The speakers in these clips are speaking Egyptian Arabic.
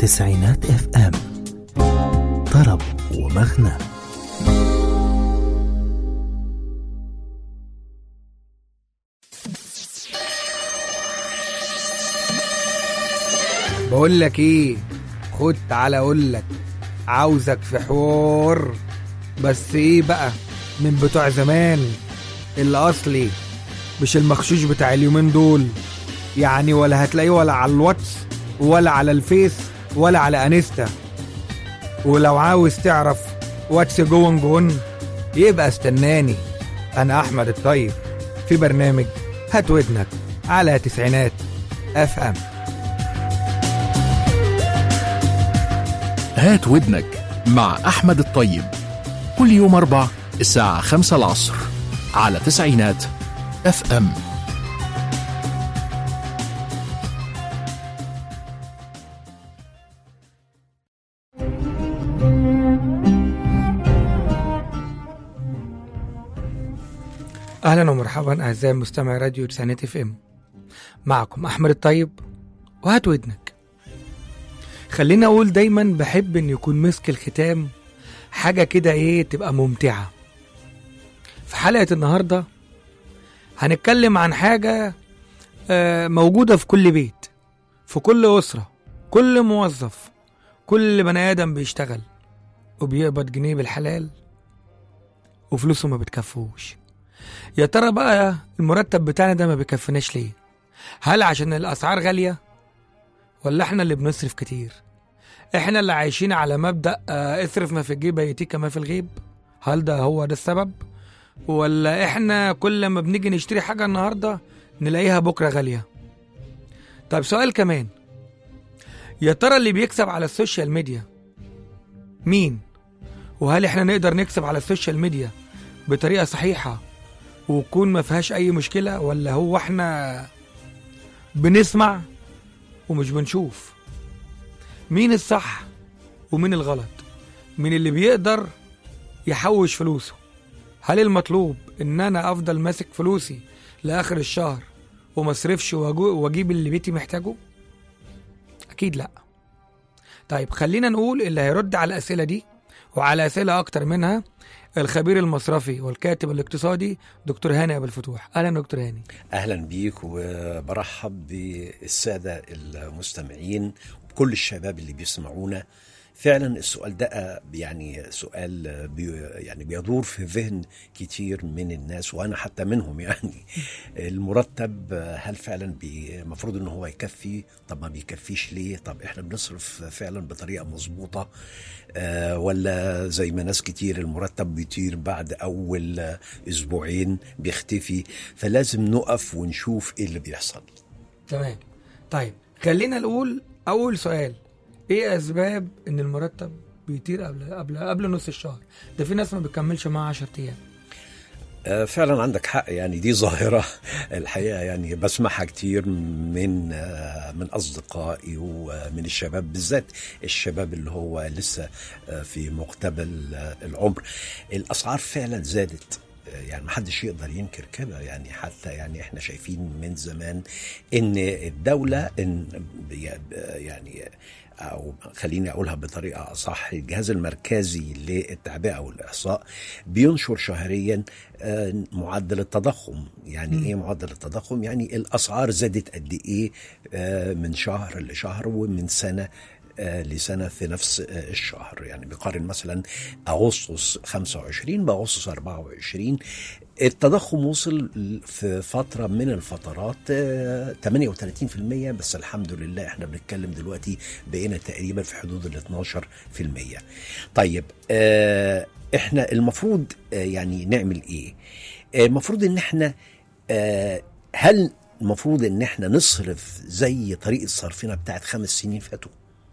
تسعينات اف ام طرب ومغنى بقول لك ايه خد تعالى اقول لك عاوزك في حوار بس ايه بقى من بتوع زمان الاصلي مش المخشوش بتاع اليومين دول يعني ولا هتلاقيه ولا على الواتس ولا على الفيس ولا على انستا ولو عاوز تعرف واتس جون جون يبقى استناني انا احمد الطيب في برنامج هات ودنك على تسعينات اف ام هات ودنك مع أحمد الطيب كل يوم أربع الساعة خمسة العصر على تسعينات اف ام اهلا ومرحبا اعزائي مستمعي راديو تسعينات اف ام معكم احمد الطيب وهات ودنك خليني اقول دايما بحب ان يكون مسك الختام حاجه كده ايه تبقى ممتعه في حلقه النهارده هنتكلم عن حاجه آه، موجوده في كل بيت في كل اسره كل موظف كل بني ادم بيشتغل وبيقبض جنيه بالحلال وفلوسه ما بتكفوش يا ترى بقى المرتب بتاعنا ده ما بيكفناش ليه هل عشان الاسعار غاليه ولا احنا اللي بنصرف كتير احنا اللي عايشين على مبدا آه، اصرف ما في الجيب يأتيك ما في الغيب هل ده هو ده السبب ولا احنا كل ما بنيجي نشتري حاجه النهارده نلاقيها بكره غاليه طيب سؤال كمان يا ترى اللي بيكسب على السوشيال ميديا مين وهل احنا نقدر نكسب على السوشيال ميديا بطريقه صحيحه وتكون ما فيهاش اي مشكله ولا هو احنا بنسمع ومش بنشوف مين الصح ومين الغلط مين اللي بيقدر يحوش فلوسه هل المطلوب ان انا افضل ماسك فلوسي لاخر الشهر وما اصرفش وأجو- واجيب اللي بيتي محتاجه اكيد لا طيب خلينا نقول اللي هيرد على الاسئله دي وعلى اسئله اكتر منها الخبير المصرفي والكاتب الاقتصادي دكتور هاني ابو الفتوح اهلا دكتور هاني اهلا بيك وبرحب بالساده المستمعين وبكل الشباب اللي بيسمعونا فعلا السؤال ده يعني سؤال بي يعني بيدور في ذهن كتير من الناس وانا حتى منهم يعني المرتب هل فعلا المفروض ان هو يكفي طب ما بيكفيش ليه طب احنا بنصرف فعلا بطريقه مظبوطه آه، ولا زي ما ناس كتير المرتب بيطير بعد اول آه، اسبوعين بيختفي فلازم نقف ونشوف ايه اللي بيحصل تمام طيب خلينا نقول اول سؤال ايه اسباب ان المرتب بيطير قبل قبل قبل نص الشهر ده في ناس ما بتكملش معاه 10 ايام آه، فعلا عندك حق يعني دي ظاهرة الحقيقة يعني بسمعها كتير من آه، من أصدقائي ومن الشباب بالذات الشباب اللي هو لسه آه، في مقتبل آه، العمر الأسعار فعلا زادت آه، يعني محدش يقدر ينكر كده يعني حتى يعني احنا شايفين من زمان ان الدولة إن بي- يعني او خليني اقولها بطريقه اصح الجهاز المركزي للتعبئه والاحصاء بينشر شهريا آه، معدل التضخم يعني ايه معدل التضخم يعني الاسعار زادت قد ايه آه، من شهر لشهر ومن سنه آه، لسنه في نفس آه، الشهر يعني بيقارن مثلا اغسطس 25 باغسطس 24 التضخم وصل في فترة من الفترات آه، 38% بس الحمد لله احنا بنتكلم دلوقتي بقينا تقريبا في حدود ال 12% طيب آه، احنا المفروض آه، يعني نعمل ايه؟ آه، المفروض ان احنا آه، هل المفروض ان احنا نصرف زي طريقة صرفنا بتاعت خمس سنين فاتوا؟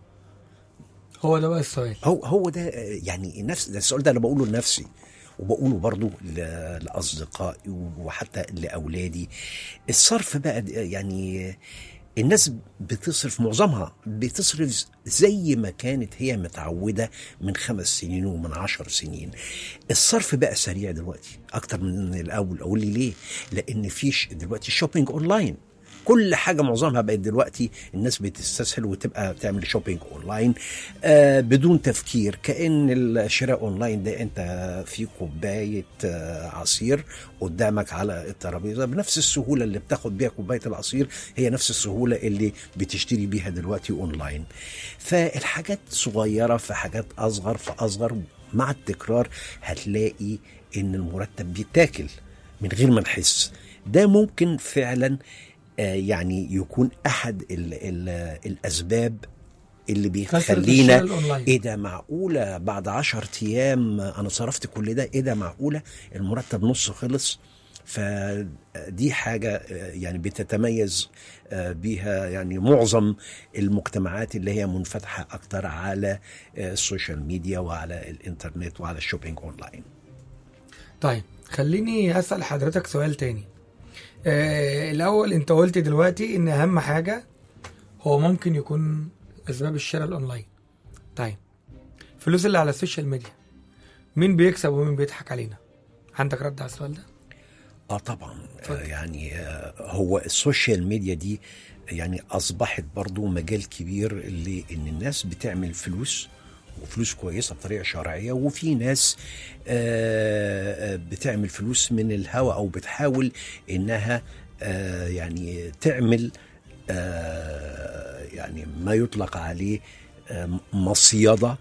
هو ده بقى السؤال هو هو ده آه، يعني نفس ده السؤال ده انا بقوله لنفسي وبقوله برضو ل- لاصدقائي وحتى لاولادي الصرف بقى د- يعني الناس بتصرف معظمها بتصرف زي ما كانت هي متعودة من خمس سنين ومن عشر سنين الصرف بقى سريع دلوقتي أكتر من الأول أقول لي ليه لأن فيش دلوقتي شوبينج أونلاين كل حاجه معظمها بقت دلوقتي الناس بتستسهل وتبقى بتعمل شوبينج اونلاين آه بدون تفكير كان الشراء اونلاين ده انت في كوبايه آه عصير قدامك على الترابيزه بنفس السهوله اللي بتاخد بيها كوبايه العصير هي نفس السهوله اللي بتشتري بيها دلوقتي اونلاين فالحاجات صغيره في حاجات اصغر في اصغر مع التكرار هتلاقي ان المرتب بيتاكل من غير ما نحس ده ممكن فعلا آه، يعني يكون احد ال ال الاسباب اللي كثرة بيخلينا الشراء الأونلاين. ايه ده معقوله بعد عشر ايام انا صرفت كل ده ايه ده معقوله المرتب نص خلص فدي حاجة آه، يعني بتتميز آه، بيها يعني معظم المجتمعات اللي هي منفتحة أكتر على آه، السوشيال ميديا وعلى الإنترنت وعلى الشوبينج أونلاين طيب خليني اسال حضرتك سؤال تاني آه الاول انت قلت دلوقتي ان اهم حاجه هو ممكن يكون اسباب الشراء الاونلاين طيب فلوس اللي على السوشيال ميديا مين بيكسب ومين بيضحك علينا عندك رد على السؤال ده اه طبعا اتفضل. آه يعني آه هو السوشيال ميديا دي يعني اصبحت برضو مجال كبير اللي ان الناس بتعمل فلوس وفلوس كويسه بطريقه شرعيه وفي ناس آه آه، بتعمل فلوس من الهوا او بتحاول انها آه يعني تعمل آه يعني ما يطلق عليه آه مصيده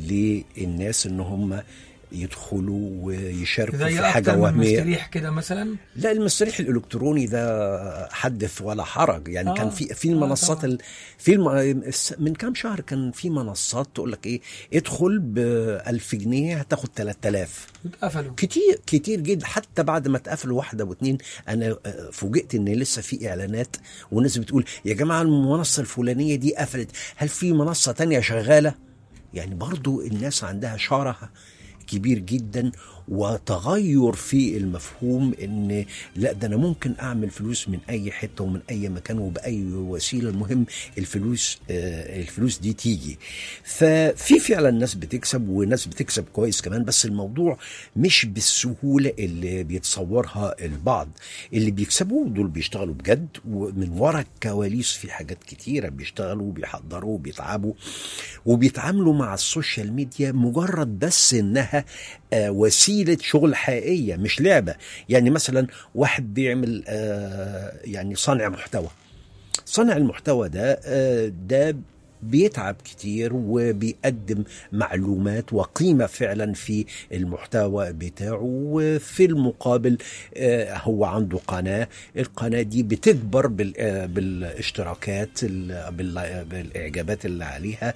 للناس ان هم يدخلوا ويشاركوا زي في حاجه اكتر من وهميه مستريح كده مثلا لا المستريح الالكتروني ده حدث ولا حرج يعني آه، آه كان في في آه المنصات طبعاً. ال في الم... من كام شهر كان في منصات تقول لك ايه ادخل ب 1000 جنيه هتاخد 3000 اتقفلوا كتير كتير جدا حتى بعد ما اتقفلوا واحده واثنين انا آه، فوجئت ان لسه في اعلانات والناس بتقول يا جماعه المنصه الفلانيه دي قفلت هل في منصه تانية شغاله يعني برضو الناس عندها شره كبير جدا وتغير في المفهوم ان لا ده انا ممكن اعمل فلوس من اي حته ومن اي مكان وباي وسيله المهم الفلوس آه الفلوس دي تيجي ففي فعلا ناس بتكسب وناس بتكسب كويس كمان بس الموضوع مش بالسهوله اللي بيتصورها البعض اللي بيكسبوا دول بيشتغلوا بجد ومن ورا الكواليس في حاجات كتيره بيشتغلوا وبيحضروا وبيتعبوا وبيتعاملوا مع السوشيال ميديا مجرد بس انها آه، وسيله شغل حقيقيه مش لعبه يعني مثلا واحد بيعمل آه، يعني صانع محتوى صانع المحتوى ده آه، ده بيتعب كتير وبيقدم معلومات وقيمة فعلا في المحتوى بتاعه وفي المقابل آه، هو عنده قناة القناة دي بتكبر بال- آه، بالاشتراكات ال- بال- بالإعجابات اللي عليها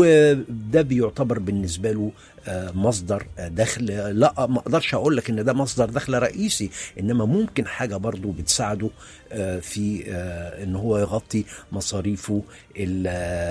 وده بيعتبر بالنسبة له آه، مصدر آه، دخل لا ما اقدرش اقول لك ان ده مصدر دخل رئيسي انما ممكن حاجه برضو بتساعده آه، في آه، ان هو يغطي مصاريفه ال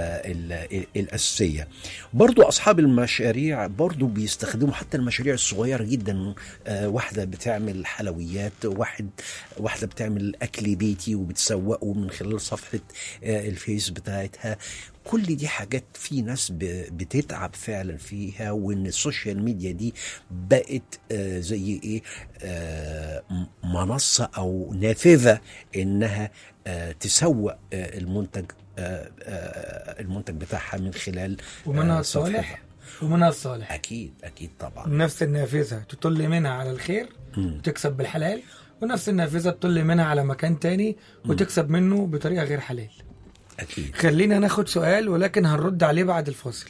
ال الاساسيه برضو اصحاب المشاريع برضو بيستخدموا حتى المشاريع الصغيره جدا آه، واحده بتعمل حلويات واحد واحده بتعمل اكل بيتي وبتسوقه من خلال صفحه آه، الفيس بتاعتها كل دي حاجات في ناس ب- بتتعب فعلا فيها وان السوشيال ميديا دي بقت آه، زي ايه آه، م- منصه او نافذه انها آه، تسوق آه، المنتج آه، آه، المنتج بتاعها من خلال ومنها آه، الصالح صفحتها. ومنها الصالح اكيد اكيد طبعا نفس النافذه تطل منها على الخير مم. وتكسب بالحلال ونفس النافذه تطل منها على مكان تاني وتكسب منه بطريقه غير حلال اكيد خلينا ناخد سؤال ولكن هنرد عليه بعد الفاصل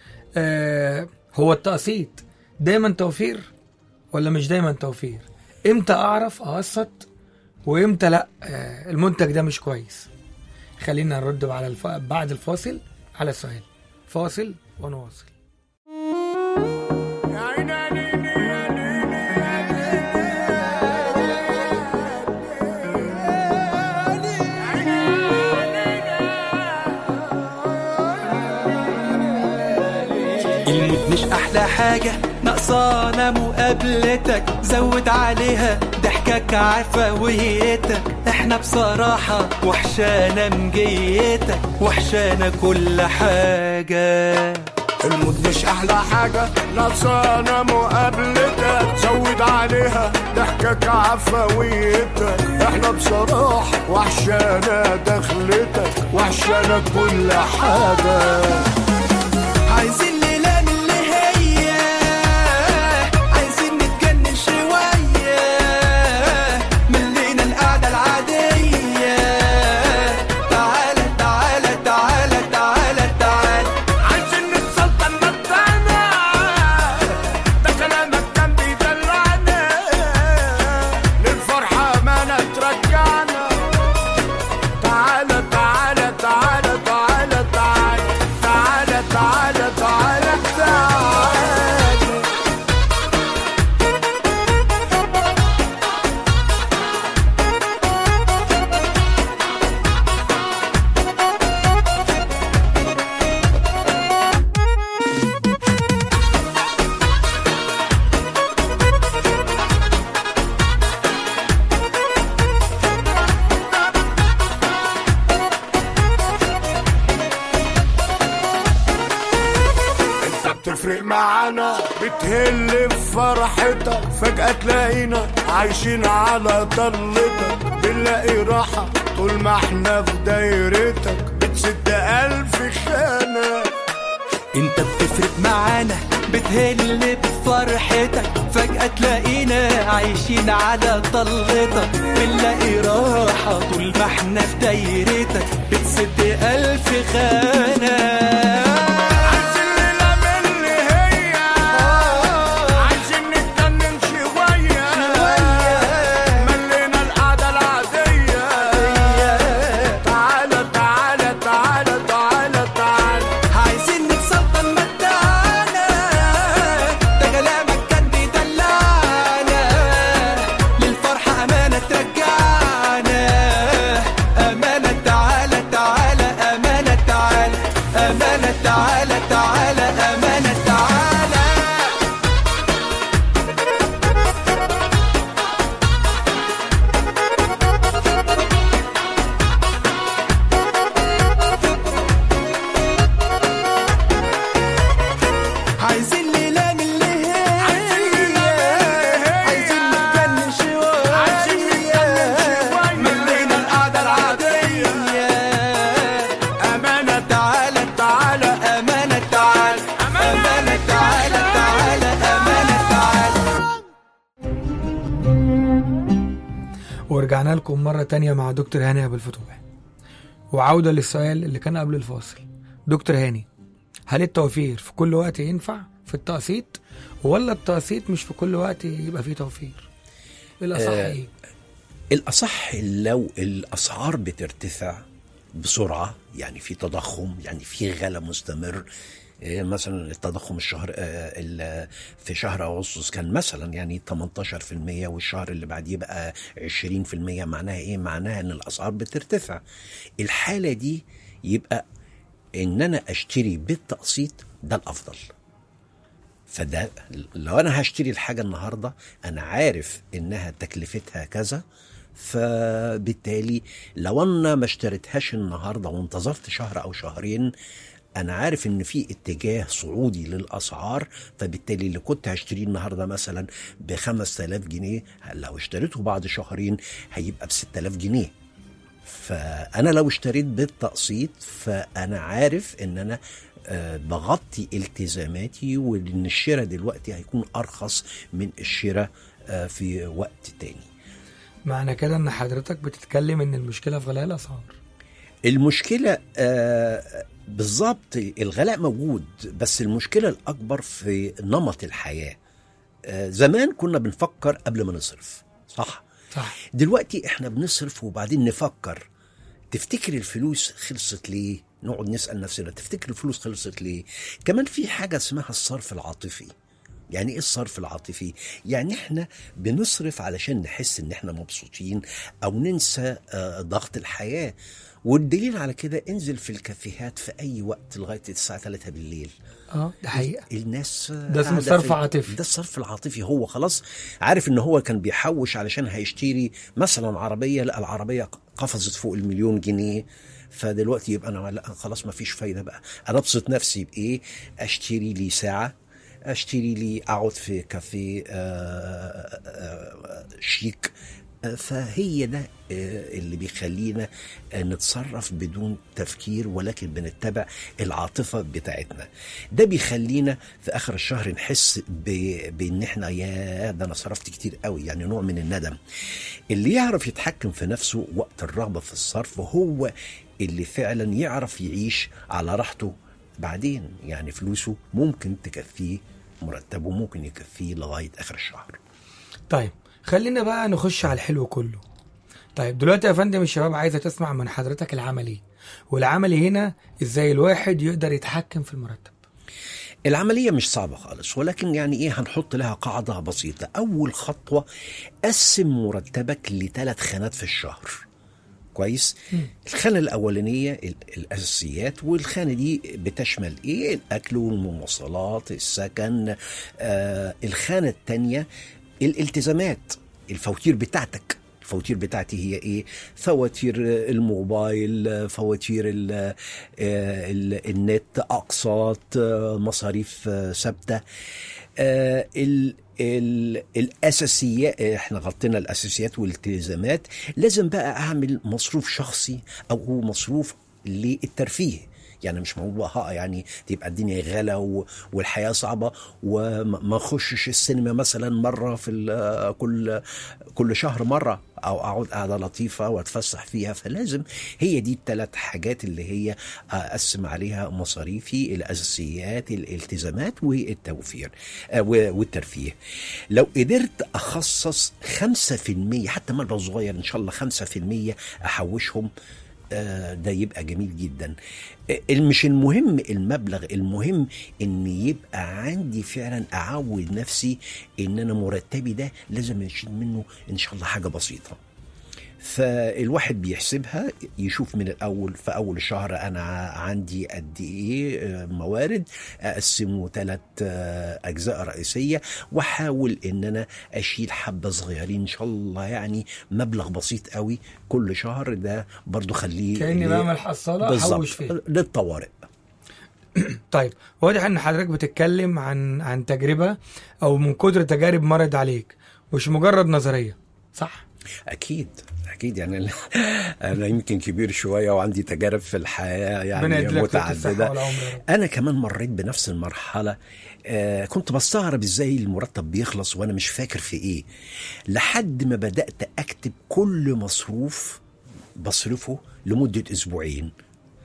آه هو التقسيط دايما توفير ولا مش دايما توفير امتى اعرف اقسط وامتى لا آه المنتج ده مش كويس خلينا نرد على الف... بعد الفاصل على السؤال فاصل ونواصل المود مش احلى حاجة ناقصانا مقابلتك زود عليها ضحكك عفويتك احنا بصراحة وحشانا مجيتك وحشانا كل حاجة الموت مش احلى حاجة نصانة مقابلتك زود عليها ضحكك عفويتك احنا بصراحة وحشانا دخلتك وحشانا كل حاجة عايزين ليلة من اللي هي عايزين نتجنن شوية ملينا القعدة العادية تعالى تعالى تعالى تعالى تعالى عايزين نتسلطن مكانة ده كلامك كان بيدلعنا للفرحة ما ترجعنا تعالى تعالى تعالى تعالى تعالى تعالى تعالى تعالى تعالى انت بتفرق معانا بتهل بفرحتك فجأة تلاقينا عايشين على ضلتك بنلاقي راحة طول ما احنا في دايرتك بتسد ألف خانة انت بتفرق معانا بتهل بفرحتك فجأة تلاقينا عايشين على طلتك بنلاقي راحة طول ما احنا في دايرتك بتسد ألف خانة عايزين ليلة من اللي هي عايزين نتجنن شوية ملينا القعدة العادية تعالى تعالى تعالى تعالى تعالى عايزين نتسلطن مدانا ده كلامك كان بيدلعنا للفرحة أمانة ترجعنا أمانة تعالى تعالى أمانة تعالى أمانة تعالى تعالى أمانة تعالى عايزين ليلة من اللي هي عايزين نتجنن شوية عايزين نتجنن شوية. ملينا القعدة العادية أمانة تعالى تعالى أمانة تعالى أمانة تعالى تعالى أمانة تعالى ورجعنا لكم مرة تانية مع دكتور هاني أبو الفتوح وعودة للسؤال اللي كان قبل الفاصل دكتور هاني هل التوفير في كل وقت ينفع في التقسيط ولا التقسيط مش في كل وقت يبقى فيه توفير الأصح آه، إيه؟ الأصح لو الأسعار بترتفع بسرعة يعني في تضخم يعني في غلا مستمر إيه مثلا التضخم الشهر آه، ال- في شهر أغسطس كان مثلا يعني 18% والشهر اللي بعديه بقى 20% معناها إيه؟ معناها إن الأسعار بترتفع الحالة دي يبقى إن أنا أشتري بالتقسيط ده الأفضل فده لو انا هشتري الحاجه النهارده انا عارف انها تكلفتها كذا فبالتالي لو انا ما اشتريتهاش النهارده وانتظرت شهر او شهرين انا عارف ان في اتجاه صعودي للاسعار فبالتالي اللي كنت هشتريه النهارده مثلا ب 5000 جنيه لو اشتريته بعد شهرين هيبقى ب 6000 جنيه فانا لو اشتريت بالتقسيط فانا عارف ان انا آه، بغطي التزاماتي وان الشراء دلوقتي هيكون ارخص من الشراء آه، في وقت تاني معنى كده إن حضرتك بتتكلم إن المشكلة في غلاء الأسعار المشكلة آه، بالظبط الغلاء موجود بس المشكلة الأكبر في نمط الحياة آه، زمان كنا بنفكر قبل ما نصرف صح صح دلوقتي احنا بنصرف وبعدين نفكر تفتكر الفلوس خلصت ليه نقعد نسأل نفسنا تفتكر الفلوس خلصت ليه كمان في حاجة اسمها الصرف العاطفي يعني ايه الصرف العاطفي يعني احنا بنصرف علشان نحس ان احنا مبسوطين او ننسى آه، ضغط الحياة والدليل على كده انزل في الكافيهات في اي وقت لغاية الساعة 3 بالليل اه ده حقيقة الناس ده اسمه قاعدة صرف في- عاطفي. ده الصرف العاطفي هو خلاص عارف ان هو كان بيحوش علشان هيشتري مثلا عربيه لا العربيه قفزت فوق المليون جنيه فدلوقتي يبقى انا لا خلاص ما فيش فايده بقى انا ابسط نفسي بايه اشتري لي ساعه اشتري لي اقعد في كافيه آه، آه، شيك آه، فهي ده آه، اللي بيخلينا آه، نتصرف بدون تفكير ولكن بنتبع العاطفه بتاعتنا ده بيخلينا في اخر الشهر نحس ب- بان احنا يا ده انا صرفت كتير قوي يعني نوع من الندم اللي يعرف يتحكم في نفسه وقت الرغبه في الصرف هو اللي فعلا يعرف يعيش على راحته بعدين يعني فلوسه ممكن تكفيه مرتبه ممكن يكفيه لغايه اخر الشهر طيب خلينا بقى نخش على الحلو كله طيب دلوقتي يا فندم الشباب عايزه تسمع من حضرتك العملي والعملي هنا ازاي الواحد يقدر يتحكم في المرتب العملية مش صعبة خالص ولكن يعني ايه هنحط لها قاعدة بسيطة أول خطوة قسم مرتبك لثلاث خانات في الشهر كويس الخانة الأولانية ال- الأساسيات والخانة دي بتشمل إيه الأكل والمواصلات السكن آه الخانة التانية الالتزامات الفواتير بتاعتك الفواتير بتاعتي هي ايه فواتير الموبايل فواتير ال ال النت اقساط مصاريف ثابته آه، ال ال الاساسيات احنا غطينا الاساسيات والالتزامات لازم بقى اعمل مصروف شخصي او مصروف للترفيه يعني مش موضوع ها يعني تبقى الدنيا غلا و- والحياه صعبه وما اخشش السينما مثلا مره في ال- كل كل شهر مره او اقعد قاعده لطيفه واتفسح فيها فلازم هي دي الثلاث حاجات اللي هي اقسم عليها مصاريفي الاساسيات الالتزامات والتوفير آه، و- والترفيه لو قدرت اخصص 5% حتى مبلغ صغير ان شاء الله 5% احوشهم آه، ده يبقى جميل جدا آه، مش المهم المبلغ المهم ان يبقى عندي فعلا اعود نفسي ان انا مرتبي ده لازم اشيل منه ان شاء الله حاجه بسيطه فالواحد بيحسبها يشوف من الاول في اول الشهر انا عندي قد ايه آه، موارد اقسمه ثلاث اجزاء رئيسيه واحاول ان انا اشيل حبه صغيرين ان شاء الله يعني مبلغ بسيط قوي كل شهر ده برضو خليه كاني ليه- بعمل حصاله بالظبط احوش فيها للطوارئ طيب واضح ان حضرتك بتتكلم عن عن تجربه او من كتر تجارب مرت عليك مش مجرد نظريه صح اكيد اكيد يعني انا يمكن كبير شويه وعندي تجارب في الحياه ربنا يعني يديلك طول الصحة متعدده والعمر يا رب. انا كمان مريت بنفس المرحله آه كنت بستغرب ازاي المرتب بيخلص وانا مش فاكر في ايه لحد ما بدات اكتب كل مصروف بصرفه لمده اسبوعين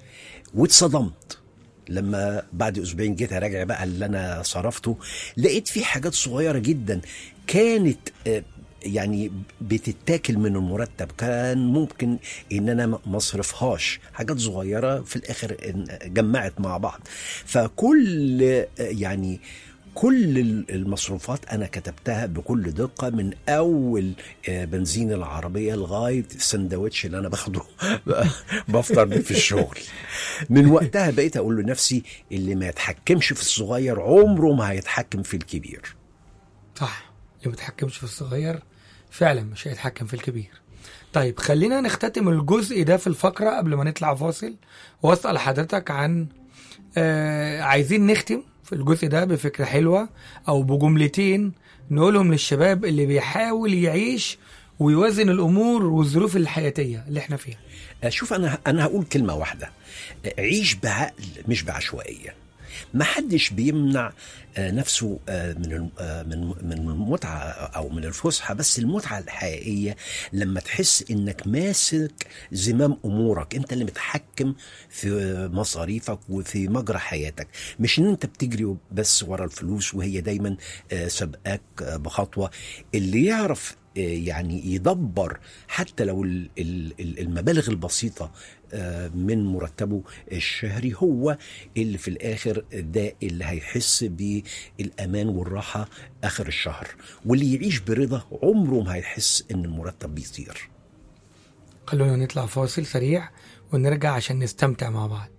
واتصدمت لما بعد اسبوعين جيت اراجع بقى اللي انا صرفته لقيت في حاجات صغيره جدا كانت آه، يعني بتتاكل من المرتب كان ممكن ان انا ما اصرفهاش حاجات صغيره في الاخر إن- جمعت مع بعض فكل آه، يعني كل المصروفات انا كتبتها بكل دقه من اول آه، بنزين العربيه لغايه السندوتش اللي انا باخده بفطر بيه في الشغل من وقتها بقيت اقول لنفسي اللي ما يتحكمش في الصغير عمره ما هيتحكم في الكبير صح اللي ما بيتحكمش في الصغير فعلا مش هيتحكم في الكبير طيب خلينا نختتم الجزء ده في الفقرة قبل ما نطلع فاصل واسأل حضرتك عن آه عايزين نختم في الجزء ده بفكرة حلوة أو بجملتين نقولهم للشباب اللي بيحاول يعيش ويوازن الأمور والظروف الحياتية اللي احنا فيها آه، شوف انا انا هقول كلمه واحده آه، عيش بعقل مش بعشوائيه ما حدش بيمنع آه، نفسه آه، من الم- آه، من من المتعه او من الفسحه بس المتعه الحقيقيه لما تحس انك ماسك زمام امورك انت اللي متحكم في مصاريفك وفي مجرى حياتك مش ان انت بتجري بس ورا الفلوس وهي دايما آه، سابقاك آه، بخطوه اللي يعرف يعني يدبر حتى لو ال- ال- ال- المبالغ البسيطة آه، من مرتبه الشهري هو اللي في الآخر ده اللي هيحس بالأمان والراحة آخر الشهر واللي يعيش برضا عمره ما هيحس إن المرتب بيطير خلونا نطلع فاصل سريع ونرجع عشان نستمتع مع بعض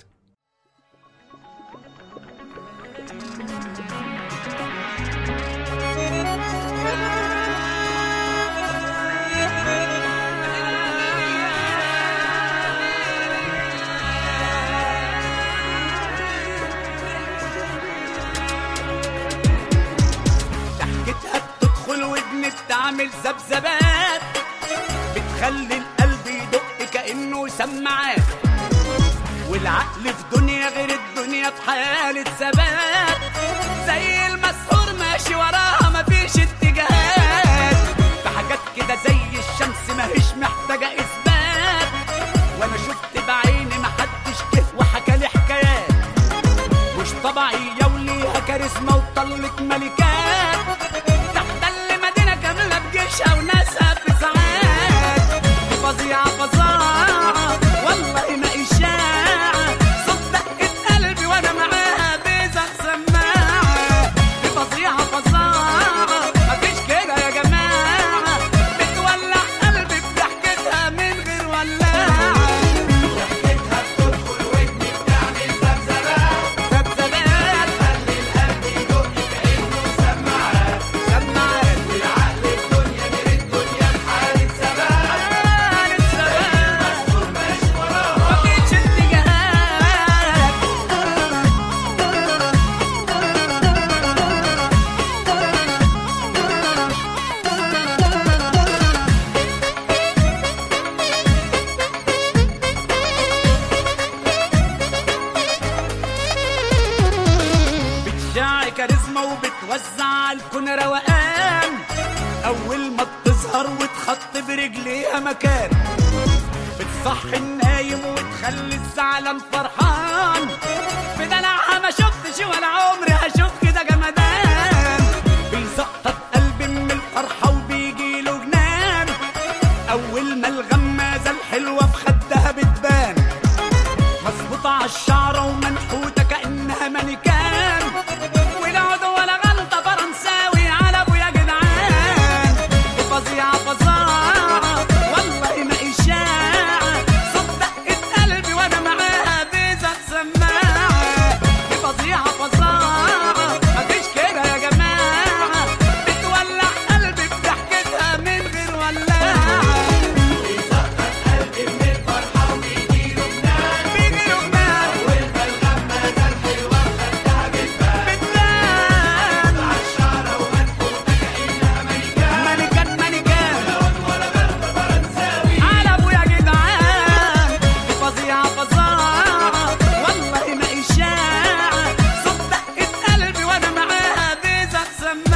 بتعمل ذبذبات بتخلي القلب يدق كأنه سماعات والعقل في دنيا غير الدنيا في حالة ثبات زي المسحور ماشي وراها مفيش اتجاهات في حاجات كده زي الشمس ماهيش محتاجة إثبات وأنا شفت بعيني محدش جه وحكى لي حكايات مش طبيعية وليها كاريزما وطلت ملكات تحتل مدينة كاملة بجيشها وناسها في ساعات فظيعة فظاعة والله ما إشاعة صوت دقة قلبي وأنا معاها بيزق سماعة دي فظيعة فظاعة مفيش كده يا جماعة بتولع قلبي بضحكتها من غير ولاعة ضحكتها بتدخل ودني بتعمل ذبذبات ذبذبات خلي القلب يدق كأنه سماعات سماعات والعقل الدنيا غير الدنيا في حالة ثبات حالة ثبات مسؤول ماشي وراها مفيش اتجاهات بتشاع كاريزما وبتوزع على الكون روقان اول ما بتظهر وتخط برجليها مكان بتصحي النايم وتخلي الزعلان فرحان في دلعها ما شفتش ولا عمري هشوف كده جمدان بيسقط قلبي من الفرحة وبيجيله جنان أول ما الغمازة الحلوة في خدها بتبان مظبوطة عالشعرة ومنحوتة كأنها مانيكان والعود ولا غلطة فرنساوي على أبويا جدعان فظيعة فظاعة والله ما إشاعة صوت دقة قلبي وأنا معاها بيزق سماعة فظيعة فظاعة مفيش كده يا جماعة بتولع قلبي بضحكتها من غير ولاعة بيسقط قلبي من الفرحة وبيجيله جنان بيجيله جنان أول ما الغمازة الحلوة خدتها بتبان بتبان عالشعرة ومنحوتة كأنها مانيكان مانيكان مانيكان ولا غلطة فرنساوي على أبويا جدعان فظيعة فظاعة والله ما إشاعة صوت دقة قلبي وأنا معاها بيزق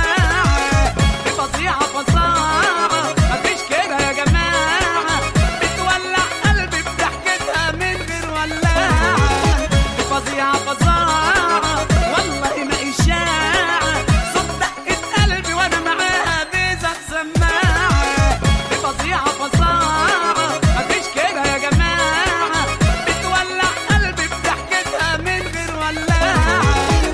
سماعة فظيعة فظاعة مفيش كده يا جماعة بتولع قلبي بضحكتها من غير ولاعة فظيعة فظاعة والله ما إشاعة صوت دقة قلبي وأنا معاها بيزق سماعة فظيعة فظاعة مفيش كده يا جماعة بتولع قلبي بضحكتها من غير ولاعة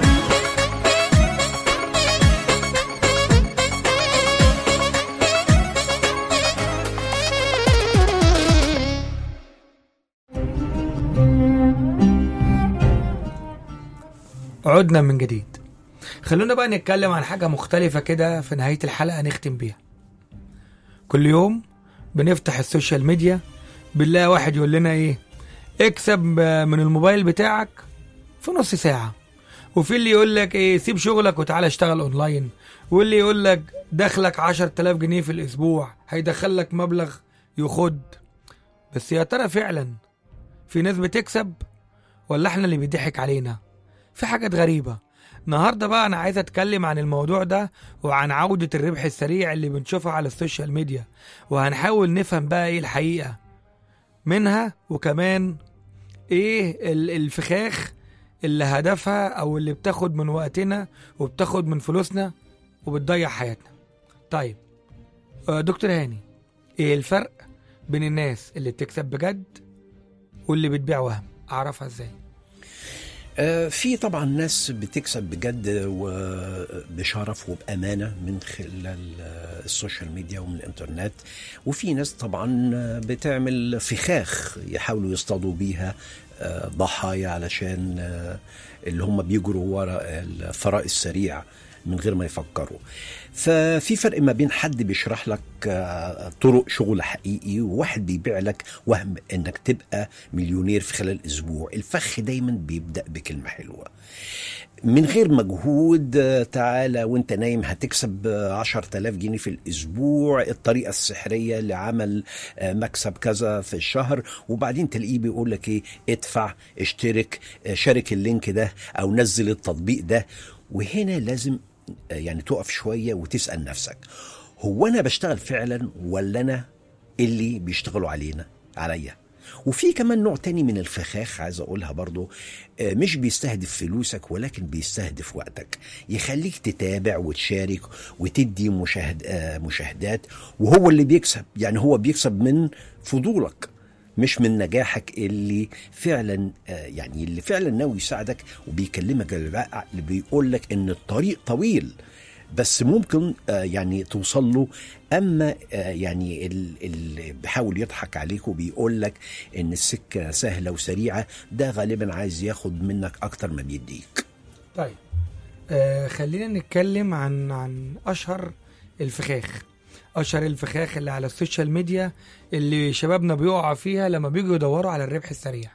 عدنا من جديد خلونا بقى نتكلم عن حاجة مختلفة كده في نهاية الحلقة نختم بيها كل يوم بنفتح السوشيال ميديا بنلاقي واحد يقول لنا ايه اكسب من الموبايل بتاعك في نص ساعة وفي اللي يقول لك ايه سيب شغلك وتعالى اشتغل اونلاين واللي يقول لك دخلك 10000 جنيه في الاسبوع هيدخل لك مبلغ يخد بس يا ترى فعلا في ناس بتكسب ولا احنا اللي بيضحك علينا في حاجات غريبة النهاردة بقى أنا عايز أتكلم عن الموضوع ده وعن عودة الربح السريع اللي بنشوفها على السوشيال ميديا وهنحاول نفهم بقى إيه الحقيقة منها وكمان إيه ال- الفخاخ اللي هدفها أو اللي بتاخد من وقتنا وبتاخد من فلوسنا وبتضيع حياتنا طيب آه، دكتور هاني إيه الفرق بين الناس اللي بتكسب بجد واللي بتبيع وهم أعرفها إزاي آه، في طبعا ناس بتكسب بجد وبشرف وبامانه من خلال آه، السوشيال ميديا ومن الانترنت وفي ناس طبعا آه، بتعمل فخاخ يحاولوا يصطادوا بيها آه، ضحايا علشان آه، اللي هم بيجروا ورا الثراء السريع من غير ما يفكروا ففي فرق ما بين حد بيشرح لك آه، طرق شغل حقيقي وواحد بيبيع لك وهم انك تبقى مليونير في خلال اسبوع الفخ دايما بيبدا بكلمه حلوه من غير مجهود آه، تعالى وانت نايم هتكسب آه، 10000 جنيه في الاسبوع الطريقه السحريه لعمل آه، مكسب كذا في الشهر وبعدين تلاقيه بيقول لك ايه ادفع اشترك آه، شارك اللينك ده او نزل التطبيق ده وهنا لازم آه، يعني تقف شويه وتسال نفسك هو انا بشتغل فعلا ولا انا اللي بيشتغلوا علينا عليا وفي كمان نوع تاني من الفخاخ عايز اقولها برضو آه، مش بيستهدف فلوسك ولكن بيستهدف وقتك يخليك تتابع وتشارك وتدي مشاهد آه، مشاهدات وهو اللي بيكسب يعني هو بيكسب من فضولك مش من نجاحك اللي فعلا آه، يعني اللي فعلا ناوي يساعدك وبيكلمك اللي بيقول لك ان الطريق طويل بس ممكن آه، يعني توصل له اما آه، يعني ال- اللي بيحاول يضحك عليك وبيقول لك ان السكه سهله وسريعه ده غالبا عايز ياخد منك اكتر ما بيديك طيب آه خلينا نتكلم عن عن اشهر الفخاخ اشهر الفخاخ اللي على السوشيال ميديا اللي شبابنا بيقعوا فيها لما بيجوا يدوروا على الربح السريع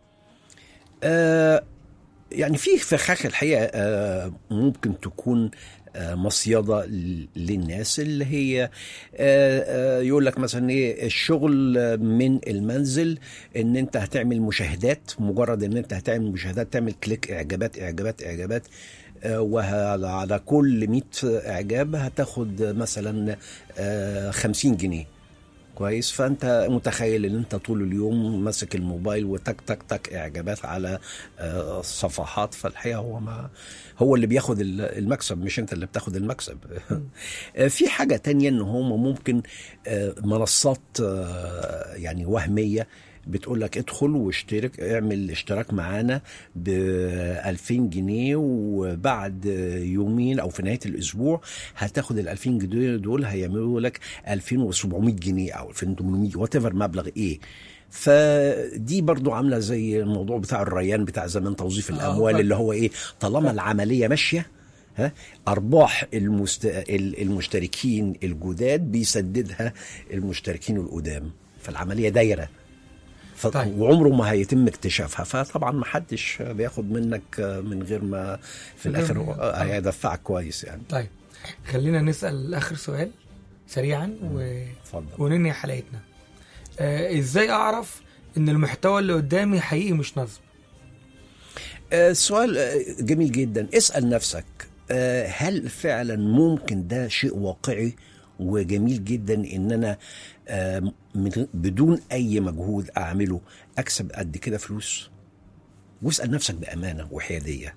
آه يعني في فخاخ الحقيقه آه ممكن تكون آه مصيده ل- للناس اللي هي آه آه يقول لك مثلا ايه الشغل آه، من المنزل ان انت هتعمل مشاهدات مجرد ان انت هتعمل مشاهدات تعمل كليك اعجابات اعجابات اعجابات آه، وعلى على كل 100 اعجاب هتاخد مثلا آه 50 جنيه كويس فانت متخيل ان انت طول اليوم ماسك الموبايل وتك تك تك اعجابات على آه، صفحات فالحقيقه هو ما هو اللي بياخد ال- المكسب مش انت اللي بتاخد المكسب آه، في حاجه تانية ان هم ممكن آه، منصات آه، يعني وهميه بتقول لك ادخل واشترك اعمل اشتراك معانا ب 2000 جنيه وبعد يومين او في نهايه الاسبوع هتاخد ال 2000 جنيه دول هيعملوا لك 2700 جنيه او 2800 وات ايفر مبلغ ايه فدي برضو عامله زي الموضوع بتاع الريان بتاع زمان توظيف الاموال فاهم. اللي هو ايه طالما العمليه ماشيه ها ارباح المست... ال- المشتركين الجداد بيسددها المشتركين القدام فالعمليه دايره ف... طيب. وعمره ما هيتم اكتشافها فطبعا ما حدش بياخد منك من غير ما في من غير الاخر ما- آه. هيدفعك كويس يعني طيب خلينا نسال اخر سؤال سريعا و... اتفضل وننهي حلقتنا آه ازاي اعرف ان المحتوى اللي قدامي حقيقي مش نصب آه، سؤال آه، جميل جدا اسأل نفسك آه، هل فعلا ممكن ده شيء واقعي وجميل جدا ان انا آه، من- بدون اي مجهود اعمله اكسب قد كده فلوس واسأل نفسك بأمانة وحيادية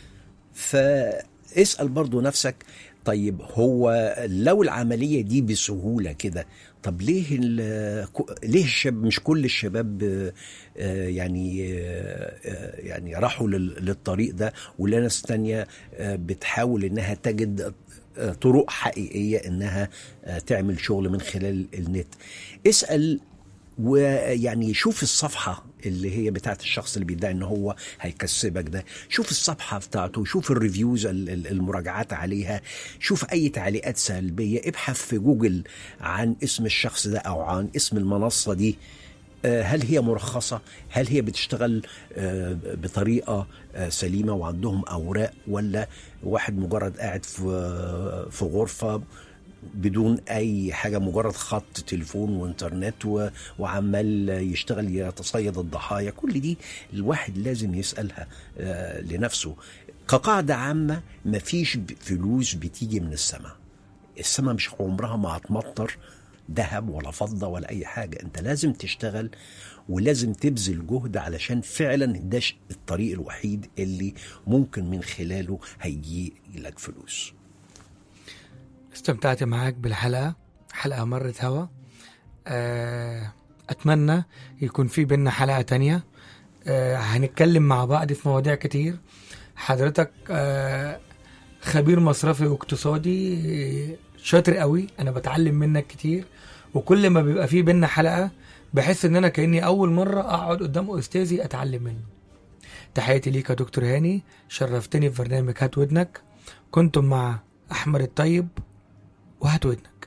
فاسأل برضو نفسك طيب هو لو العملية دي بسهولة كده طب ليه ال- كو- ليه الشاب مش كل الشباب آه، آه، يعني آه، آه، يعني راحوا لل- للطريق ده وناس تانية آه، بتحاول انها تجد آه، طرق حقيقية انها آه، تعمل شغل من خلال النت اسأل ويعني شوف الصفحة اللي هي بتاعت الشخص اللي بيدعي ان هو هيكسبك ده شوف الصفحة بتاعته شوف الريفيوز ال- ال- المراجعات عليها شوف اي تعليقات سلبية ابحث في جوجل عن اسم الشخص ده او عن اسم المنصة دي آه، هل هي مرخصة هل هي بتشتغل آه، بطريقة آه، سليمة وعندهم أوراق ولا واحد مجرد قاعد في في غرفة بدون اي حاجه مجرد خط تليفون وانترنت و... وعمال يشتغل يتصيد الضحايا كل دي الواحد لازم يسالها آه لنفسه كقاعده عامه مفيش ب- فلوس بتيجي من السماء السماء مش عمرها ما هتمطر ذهب ولا فضه ولا اي حاجه انت لازم تشتغل ولازم تبذل جهد علشان فعلا ده ش- الطريق الوحيد اللي ممكن من خلاله هيجي لك فلوس استمتعت معاك بالحلقة حلقة مرت هوا آه، أتمنى يكون في بينا حلقة تانية آه، هنتكلم مع بعض في مواضيع كتير حضرتك آه، خبير مصرفي واقتصادي آه، شاطر قوي أنا بتعلم منك كتير وكل ما بيبقى في بينا حلقة بحس إن أنا كأني أول مرة أقعد قدام أستاذي أتعلم منه تحياتي ليك يا دكتور هاني شرفتني في برنامج هات ودنك كنتم مع أحمد الطيب وهات ودنك